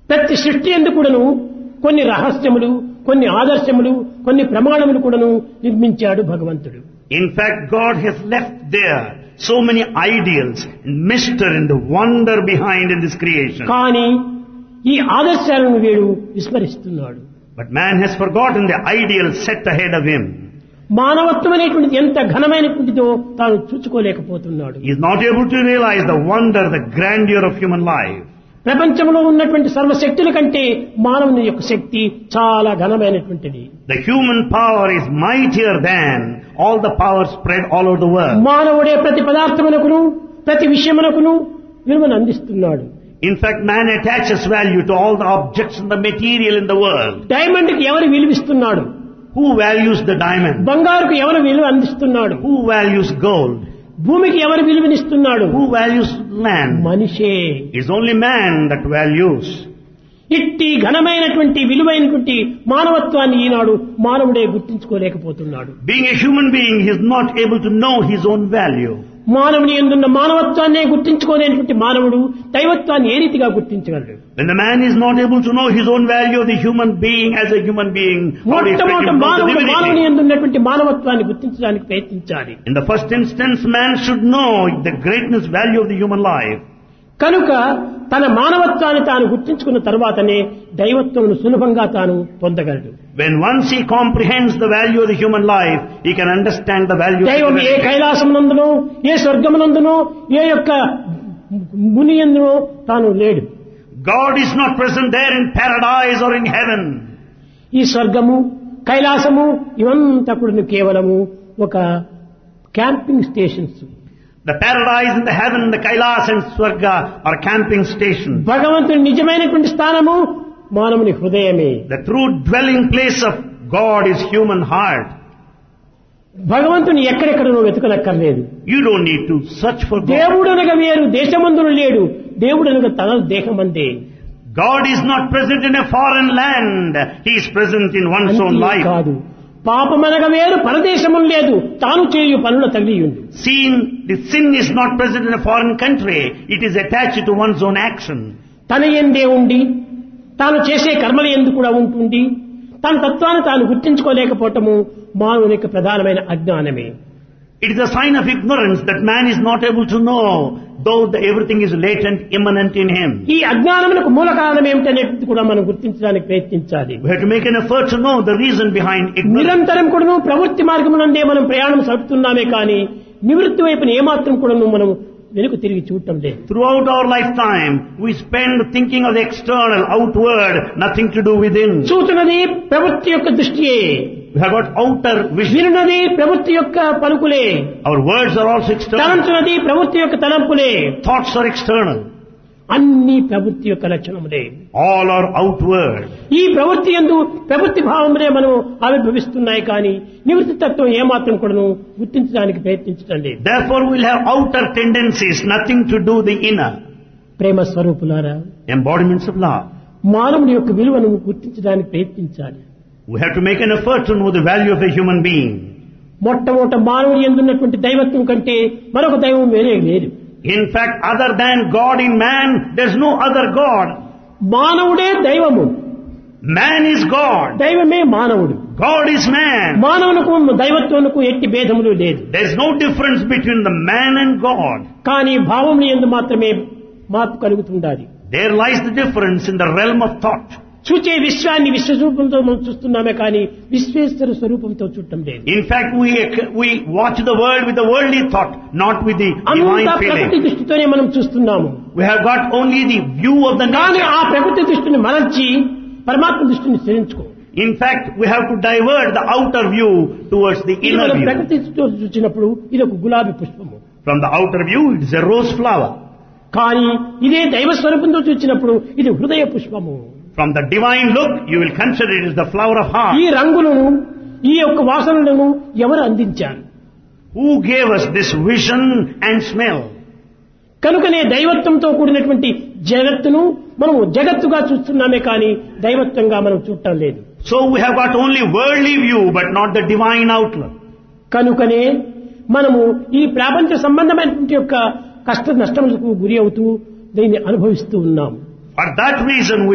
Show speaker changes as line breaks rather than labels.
ప్రతి సృష్టి ఎందుకు కూడాను కొన్ని రహస్యములు కొన్ని ఆదర్శములు కొన్ని ప్రమాణములు కూడాను నిర్మించాడు భగవంతుడు
In fact, God has left there so many ideals, mystery and wonder behind in this creation.
కానీ ఈ ఆదర్శాలను వీడు విస్మరిస్తున్నాడు
But man has forgotten the ideal set ahead of him.
మానవత్వం అనేటువంటిది ఎంత ఘనమైనటువంటిదో తాను చూసుకోలేకపోతున్నాడు
He is not able to realize the wonder, the grandeur of human life.
ప్రపంచంలో ఉన్నటువంటి సర్వశక్తుల కంటే మానవుని యొక్క శక్తి చాలా ఘనమైనటువంటిది
The human power is mightier than all the power spread all over the world.
మానవుడే ప్రతి పదార్థమునకును ప్రతి విషయమునకును విలువను అందిస్తున్నాడు
In fact, man attaches value to all the objects and the material in the world.
Diamond కి ఎవరు విలువిస్తున్నాడు
Who values the diamond?
బంగారుకు ఎవరు విలువ అందిస్తున్నాడు
Who values gold?
భూమికి ఎవరు విలువనిస్తున్నాడు
Who values land?
మనిషే
It's only man that values.
ఇట్టి ఘనమైనటువంటి విలువైనటువంటి మానవత్వాన్ని ఈనాడు మానవుడే గుర్తించుకోలేకపోతున్నాడు
Being a human being, he is not able to know his own value.
మానవుని ఎందున్న మానవత్వాన్నే గుర్తించుకోలేనటువంటి మానవుడు దైవత్వాన్ని ఏ రీతిగా గుర్తించగలడు
When the man is not able to know his own value of the human being as a human being, how do you expect
మొట్టమొదటి
him to know the
మానవుడు మానవుని
divinity?
ఎందున్నటువంటి మానవత్వాన్ని గుర్తించడానికి ప్రయత్నించాలి
In the first instance, man should know the greatness value of the human life.
కనుక తన మానవత్వాన్ని తాను గుర్తించుకున్న తర్వాతనే దైవత్వమును సులభంగా తాను పొందగలడు
When once he comprehends the value of the human life, he can understand the value of
దైవం ఏ
divinity.
కైలాసమునందునో ఏ స్వర్గమునందునో ఏ యొక్క ముని ఎందునో తాను లేడు
God is not present there in paradise or in heaven.
ఈ స్వర్గము కైలాసము ఇవంతా కూడా కేవలము ఒక camping stations
The paradise and the heaven, the Kailas and Swarga are camping stations.
భగవంతుని నిజమైనటువంటి స్థానము మానవుని హృదయమే
The true dwelling place of God is human heart.
భగవంతుని ఎక్కడెక్కడనో వెతకనక్కర్లేదు
You don't need to search for God.
దేవుడనగా వేరు దేశమందును లేడు దేవుడనగా తన దేహమందే
God is not present in a foreign land. He is present in one's own
అంతే
life.
కాదు పాపమనగా వేరు పరదేశము లేదు తాను చేయు పనుల తగిలియుండు
Sin, the sin is not present in a foreign country. It is attached to one's own action.
తన ఎందే ఉండి తాను చేసే కర్మల ఎందు కూడా ఉంటుంది తన తత్వాన్ని తాను గుర్తించుకోలేకపోవటము మానవుని యొక్క ప్రధానమైన అజ్ఞానమే
It is a sign of ignorance that man is not able to know, though the, everything is latent, immanent in him.
ఈ అజ్ఞానమునకు మూల కారణం ఏమిటనేది కూడా మనం గుర్తించడానికి ప్రయత్నించాలి
We have to make an effort to know the reason behind ignorance.
నిరంతరం కూడాను ప్రవృత్తి మార్గమునందే మనం ప్రయాణం సరుపుతున్నామే కానీ నివృత్తి వైపున ఏమాత్రం కూడాను మనం వెనుక తిరిగి చూడటం లేదు
Throughout our lifetime, we spend thinking of the external, outward, nothing to do within.
చూతున్నది ప్రవృత్తి యొక్క దృష్టియే
We have got outer vision.
వినున్నది ప్రవృత్తి యొక్క పలుకులే
Our words are also external.
తలంచున్నది ప్రవృత్తి యొక్క తలంపులే
Thoughts are external.
అన్ని ప్రవృత్తి యొక్క లక్షణములే
All are outward.
ఈ ప్రవృత్తి ఎందు ప్రవృత్తి భావములే మనం ఆవిర్భవిస్తున్నాయి కానీ నివృత్తి తత్వం ఏమాత్రం కూడాను గుర్తించడానికి ప్రయత్నించడం లేదు
Therefore, we'll have outer tendencies, nothing to do the inner.
ప్రేమ స్వరూపులారా
Embodiments of love.
మానవుని యొక్క విలువను గుర్తించడానికి ప్రయత్నించాలి
We have to make an effort to know the value of a human being.
మొట్టమొదట మానవుని ఎందున్నటువంటి దైవత్వం కంటే మరొక దైవం వేరే లేదు
In fact, other than God in man, there's no other God.
మానవుడే దైవము
Man is God.
దైవమే మానవుడు
God is man.
మానవునకు దైవత్వమునకు ఎట్టి భేదములు లేదు
There's no difference between the man and God.
కానీ భావముని ఎందు మాత్రమే మార్పు కలుగుతుండాలి
There lies the difference in the realm of thought.
చూచే విశ్వాన్ని విశ్వస్వరూపంతో మనం చూస్తున్నామే కానీ విశ్వేశ్వర స్వరూపంతో చూడటం లేదు
In fact, we, we watch the world with the worldly thought, not with the divine
అంతా ప్రకృతి
feeling.
దృష్టితోనే మనం చూస్తున్నాము
We have got only the view of the
కానీ
nature.
ఆ ప్రకృతి దృష్టిని మరల్చి పరమాత్మ దృష్టిని స్థిరించుకో
In fact, we have to divert the outer view towards the
ఇది
inner
మనం
view.
ప్రకృతి దృష్టితో చూసినప్పుడు ఇది ఒక గులాబీ పుష్పము
From the outer view, it is a rose flower.
కానీ ఇదే దైవ స్వరూపంతో చూసినప్పుడు ఇది హృదయ పుష్పము
From the divine look, you will consider it as the flower of heart.
ఈ రంగులను ఈ యొక్క వాసనలను ఎవరు అందించారు
Who gave us this vision and smell?
కనుకనే దైవత్వంతో కూడినటువంటి జగత్తును మనము జగత్తుగా చూస్తున్నామే కానీ దైవత్వంగా మనం చూడటం లేదు
So we have got only worldly view, but not the divine outlook.
కనుకనే మనము ఈ ప్రాపంచ సంబంధమైనటువంటి యొక్క కష్ట నష్టములకు గురి అవుతూ దీన్ని అనుభవిస్తూ ఉన్నాం
For that reason, we